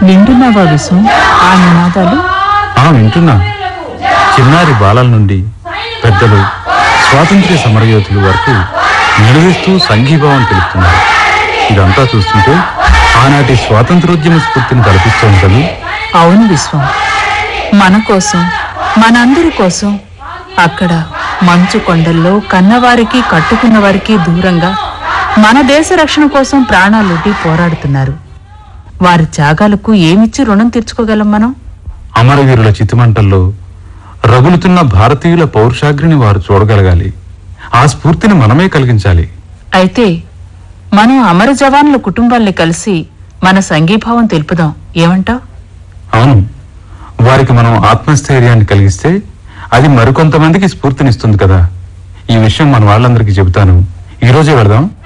వింటున్నావా విశ్వం ఆ నినాదాలు ఆ వింటున్నా చిన్నారి బాలల నుండి పెద్దలు స్వాతంత్ర్య సమరయోధుల వరకు నిలదీస్తూ సంఘీభావం తెలుపుతున్నారు ఇదంతా చూస్తుంటే ఆనాటి స్వాతంత్రోద్యమ స్ఫూర్తిని కల్పిస్తోంది కదా అవును విశ్వం మన కోసం మనందరి కోసం అక్కడ మంచు కొండల్లో కన్నవారికి కట్టుకున్న వారికి దూరంగా మన దేశ రక్షణ కోసం ప్రాణాలొడ్డి పోరాడుతున్నారు వారి త్యాగాలకు ఏమిచ్చి రుణం తీర్చుకోగలం మనం అమరవీరుల చితిమంటల్లో రగులుతున్న భారతీయుల పౌరుషాగ్రిని వారు చూడగలగాలి ఆ స్ఫూర్తిని మనమే కలిగించాలి అయితే మనం అమర జవాన్ల కుటుంబాల్ని కలిసి మన సంఘీభావం తెలుపుదాం ఏమంటావ్ అవును వారికి మనం ఆత్మస్థైర్యాన్ని కలిగిస్తే అది మరికొంతమందికి స్ఫూర్తినిస్తుంది కదా ఈ విషయం మన వాళ్ళందరికీ చెబుతాను ఈ రోజే వెళదాం